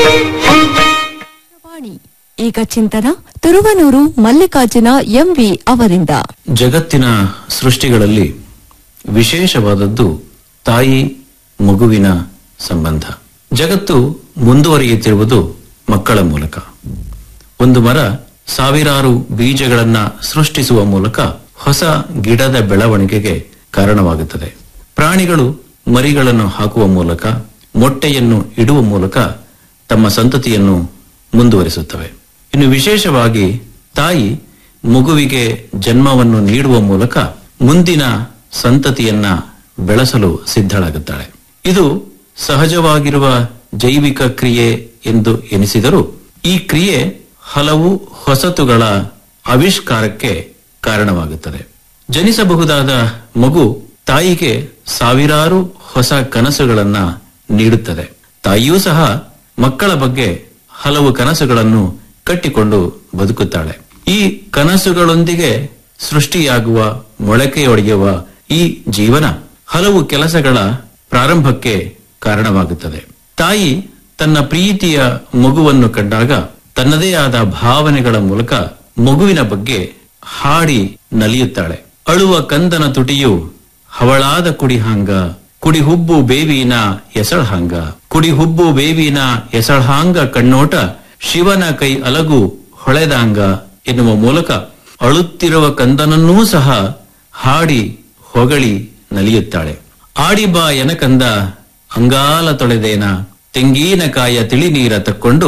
ವಾಣಿ. ಈಗ ಚಿಂತನ ತುರುವನೂರು ಮಲ್ಲಿಕಾರ್ಜುನ ಎಂವಿ ಅವರಿಂದ ಜಗತ್ತಿನ ಸೃಷ್ಟಿಗಳಲ್ಲಿ ವಿಶೇಷವಾದದ್ದು ತಾಯಿ ಮಗುವಿನ ಸಂಬಂಧ ಜಗತ್ತು ಮುಂದುವರಿಯುತ್ತಿರುವುದು ಮಕ್ಕಳ ಮೂಲಕ ಒಂದು ಮರ ಸಾವಿರಾರು ಬೀಜಗಳನ್ನ ಸೃಷ್ಟಿಸುವ ಮೂಲಕ ಹೊಸ ಗಿಡದ ಬೆಳವಣಿಗೆಗೆ ಕಾರಣವಾಗುತ್ತದೆ ಪ್ರಾಣಿಗಳು ಮರಿಗಳನ್ನು ಹಾಕುವ ಮೂಲಕ ಮೊಟ್ಟೆಯನ್ನು ಇಡುವ ಮೂಲಕ ತಮ್ಮ ಸಂತತಿಯನ್ನು ಮುಂದುವರಿಸುತ್ತವೆ ಇನ್ನು ವಿಶೇಷವಾಗಿ ತಾಯಿ ಮಗುವಿಗೆ ಜನ್ಮವನ್ನು ನೀಡುವ ಮೂಲಕ ಮುಂದಿನ ಸಂತತಿಯನ್ನ ಬೆಳೆಸಲು ಸಿದ್ಧಳಾಗುತ್ತಾಳೆ ಇದು ಸಹಜವಾಗಿರುವ ಜೈವಿಕ ಕ್ರಿಯೆ ಎಂದು ಎನಿಸಿದರೂ ಈ ಕ್ರಿಯೆ ಹಲವು ಹೊಸತುಗಳ ಆವಿಷ್ಕಾರಕ್ಕೆ ಕಾರಣವಾಗುತ್ತದೆ ಜನಿಸಬಹುದಾದ ಮಗು ತಾಯಿಗೆ ಸಾವಿರಾರು ಹೊಸ ಕನಸುಗಳನ್ನ ನೀಡುತ್ತದೆ ತಾಯಿಯೂ ಸಹ ಮಕ್ಕಳ ಬಗ್ಗೆ ಹಲವು ಕನಸುಗಳನ್ನು ಕಟ್ಟಿಕೊಂಡು ಬದುಕುತ್ತಾಳೆ ಈ ಕನಸುಗಳೊಂದಿಗೆ ಸೃಷ್ಟಿಯಾಗುವ ಮೊಳಕೆಯೊಡೆಯುವ ಈ ಜೀವನ ಹಲವು ಕೆಲಸಗಳ ಪ್ರಾರಂಭಕ್ಕೆ ಕಾರಣವಾಗುತ್ತದೆ ತಾಯಿ ತನ್ನ ಪ್ರೀತಿಯ ಮಗುವನ್ನು ಕಂಡಾಗ ತನ್ನದೇ ಆದ ಭಾವನೆಗಳ ಮೂಲಕ ಮಗುವಿನ ಬಗ್ಗೆ ಹಾಡಿ ನಲಿಯುತ್ತಾಳೆ ಅಳುವ ಕಂದನ ತುಟಿಯು ಹವಳಾದ ಕುಡಿಹಾಂಗ ಕುಡಿ ಹುಬ್ಬು ಬೇವಿನ ಎಸಳ್ಹಾಂಗ ಕುಡಿ ಹುಬ್ಬು ಬೇವಿನ ಎಸಳ್ಹಾಂಗ ಕಣ್ಣೋಟ ಶಿವನ ಕೈ ಅಲಗು ಹೊಳೆದಾಂಗ ಎನ್ನುವ ಮೂಲಕ ಅಳುತ್ತಿರುವ ಕಂದನನ್ನೂ ಸಹ ಹಾಡಿ ಹೊಗಳಿ ನಲಿಯುತ್ತಾಳೆ ಆಡಿ ಬಾ ಎನಕಂದ ಅಂಗಾಲ ತೊಳೆದೇನ ತೆಂಗಿನಕಾಯ ತಿಳಿ ನೀರ ತಕ್ಕೊಂಡು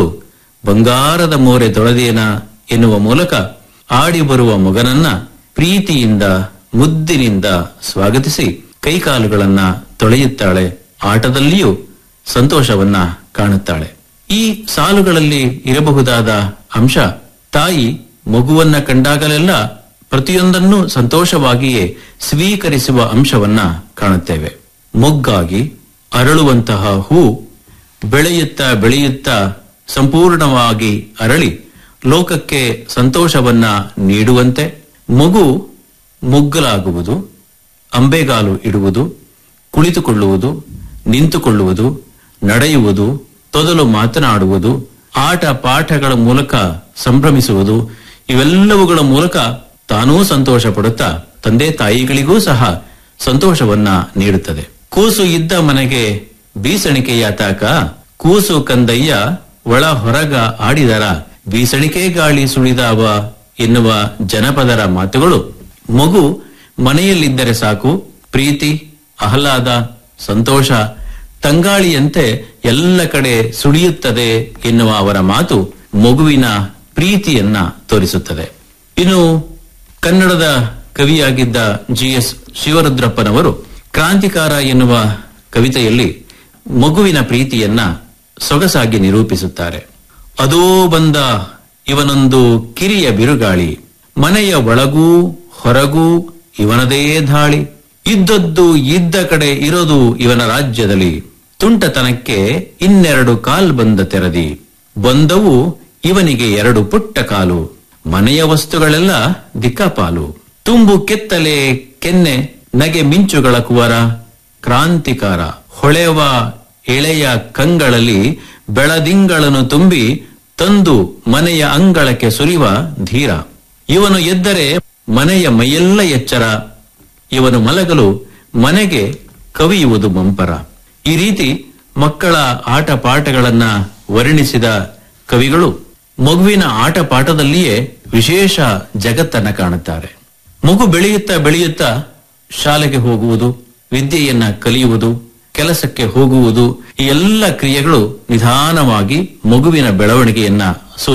ಬಂಗಾರದ ಮೋರೆ ತೊಳೆದೇನ ಎನ್ನುವ ಮೂಲಕ ಆಡಿ ಬರುವ ಮಗನನ್ನ ಪ್ರೀತಿಯಿಂದ ಮುದ್ದಿನಿಂದ ಸ್ವಾಗತಿಸಿ ಕೈಕಾಲುಗಳನ್ನ ತೊಳೆಯುತ್ತಾಳೆ ಆಟದಲ್ಲಿಯೂ ಸಂತೋಷವನ್ನ ಕಾಣುತ್ತಾಳೆ ಈ ಸಾಲುಗಳಲ್ಲಿ ಇರಬಹುದಾದ ಅಂಶ ತಾಯಿ ಮಗುವನ್ನ ಕಂಡಾಗಲೆಲ್ಲ ಪ್ರತಿಯೊಂದನ್ನು ಸಂತೋಷವಾಗಿಯೇ ಸ್ವೀಕರಿಸುವ ಅಂಶವನ್ನ ಕಾಣುತ್ತೇವೆ ಮೊಗ್ಗಾಗಿ ಅರಳುವಂತಹ ಹೂ ಬೆಳೆಯುತ್ತಾ ಬೆಳೆಯುತ್ತಾ ಸಂಪೂರ್ಣವಾಗಿ ಅರಳಿ ಲೋಕಕ್ಕೆ ಸಂತೋಷವನ್ನ ನೀಡುವಂತೆ ಮಗು ಮೊಗ್ಗಲಾಗುವುದು ಅಂಬೆಗಾಲು ಇಡುವುದು ಕುಳಿತುಕೊಳ್ಳುವುದು ನಿಂತುಕೊಳ್ಳುವುದು ನಡೆಯುವುದು ತೊದಲು ಮಾತನಾಡುವುದು ಆಟ ಪಾಠಗಳ ಮೂಲಕ ಸಂಭ್ರಮಿಸುವುದು ಇವೆಲ್ಲವುಗಳ ಮೂಲಕ ತಾನೂ ಸಂತೋಷ ಪಡುತ್ತಾ ತಂದೆ ತಾಯಿಗಳಿಗೂ ಸಹ ಸಂತೋಷವನ್ನ ನೀಡುತ್ತದೆ ಕೂಸು ಇದ್ದ ಮನೆಗೆ ಬೀಸಣಿಕೆಯ ತಾಕ ಕೂಸು ಕಂದಯ್ಯ ಒಳ ಹೊರಗ ಆಡಿದರ ಬೀಸಣಿಕೆ ಗಾಳಿ ಸುಳಿದಾವ ಎನ್ನುವ ಜನಪದರ ಮಾತುಗಳು ಮಗು ಮನೆಯಲ್ಲಿದ್ದರೆ ಸಾಕು ಪ್ರೀತಿ ಆಹ್ಲಾದ ಸಂತೋಷ ತಂಗಾಳಿಯಂತೆ ಎಲ್ಲ ಕಡೆ ಸುಳಿಯುತ್ತದೆ ಎನ್ನುವ ಅವರ ಮಾತು ಮಗುವಿನ ಪ್ರೀತಿಯನ್ನ ತೋರಿಸುತ್ತದೆ ಇನ್ನು ಕನ್ನಡದ ಕವಿಯಾಗಿದ್ದ ಜಿ ಎಸ್ ಶಿವರುದ್ರಪ್ಪನವರು ಕ್ರಾಂತಿಕಾರ ಎನ್ನುವ ಕವಿತೆಯಲ್ಲಿ ಮಗುವಿನ ಪ್ರೀತಿಯನ್ನ ಸೊಗಸಾಗಿ ನಿರೂಪಿಸುತ್ತಾರೆ ಅದೋ ಬಂದ ಇವನೊಂದು ಕಿರಿಯ ಬಿರುಗಾಳಿ ಮನೆಯ ಒಳಗೂ ಹೊರಗೂ ಇವನದೇ ಧಾಳಿ ಇದ್ದದ್ದು ಇದ್ದ ಕಡೆ ಇರೋದು ಇವನ ರಾಜ್ಯದಲ್ಲಿ ತುಂಟತನಕ್ಕೆ ಇನ್ನೆರಡು ಕಾಲ್ ಬಂದ ತೆರದಿ ಬಂದವು ಇವನಿಗೆ ಎರಡು ಪುಟ್ಟ ಕಾಲು ಮನೆಯ ವಸ್ತುಗಳೆಲ್ಲ ದಿಕ್ಕಾಪಾಲು ತುಂಬು ಕೆತ್ತಲೆ ಕೆನ್ನೆ ನಗೆ ಮಿಂಚುಗಳ ಕುವರ ಕ್ರಾಂತಿಕಾರ ಹೊಳೆವ ಎಳೆಯ ಕಂಗಳಲ್ಲಿ ಬೆಳದಿಂಗಳನ್ನು ತುಂಬಿ ತಂದು ಮನೆಯ ಅಂಗಳಕ್ಕೆ ಸುರಿವ ಧೀರ ಇವನು ಎದ್ದರೆ ಮನೆಯ ಮೈಯೆಲ್ಲ ಎಚ್ಚರ ಇವನು ಮಲಗಲು ಮನೆಗೆ ಕವಿಯುವುದು ಮಂಪರ ಈ ರೀತಿ ಮಕ್ಕಳ ಆಟ ಪಾಠಗಳನ್ನ ವರ್ಣಿಸಿದ ಕವಿಗಳು ಮಗುವಿನ ಆಟ ಪಾಠದಲ್ಲಿಯೇ ವಿಶೇಷ ಜಗತ್ತನ್ನ ಕಾಣುತ್ತಾರೆ ಮಗು ಬೆಳೆಯುತ್ತಾ ಬೆಳೆಯುತ್ತಾ ಶಾಲೆಗೆ ಹೋಗುವುದು ವಿದ್ಯೆಯನ್ನ ಕಲಿಯುವುದು ಕೆಲಸಕ್ಕೆ ಹೋಗುವುದು ಈ ಎಲ್ಲ ಕ್ರಿಯೆಗಳು ನಿಧಾನವಾಗಿ ಮಗುವಿನ ಬೆಳವಣಿಗೆಯನ್ನ